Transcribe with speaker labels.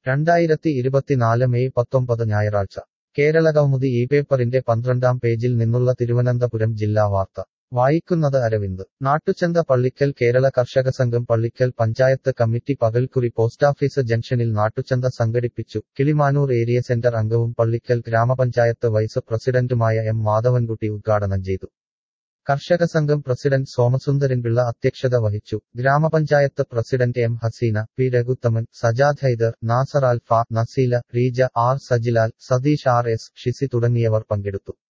Speaker 1: രണ്ടായിരത്തി ഇരുപത്തിനാല് മെയ് പത്തൊമ്പത് ഞായറാഴ്ച കേരളകൗമുദി ഈ പേപ്പറിന്റെ പന്ത്രണ്ടാം പേജിൽ നിന്നുള്ള തിരുവനന്തപുരം ജില്ലാ വാർത്ത വായിക്കുന്നത് അരവിന്ദ് നാട്ടുചന്ത പള്ളിക്കൽ കേരള കർഷക സംഘം പള്ളിക്കൽ പഞ്ചായത്ത് കമ്മിറ്റി പകൽക്കുറി പോസ്റ്റാഫീസ് ജംഗ്ഷനിൽ നാട്ടുചന്ത സംഘടിപ്പിച്ചു കിളിമാനൂർ ഏരിയ സെന്റർ അംഗവും പള്ളിക്കൽ ഗ്രാമപഞ്ചായത്ത് വൈസ് പ്രസിഡന്റുമായ എം മാധവൻകുട്ടി ഉദ്ഘാടനം ചെയ്തു കർഷക സംഘം പ്രസിഡന്റ് സോമസുന്ദരൻപിള്ള അധ്യക്ഷത വഹിച്ചു ഗ്രാമപഞ്ചായത്ത് president M Haseena P Raghuthaman Sajad Haider Nasar Alfa Naseela Reeja R Sajilal Satheesh R S Shisi തുടങ്ങിയവർ പങ്കെടുത്തു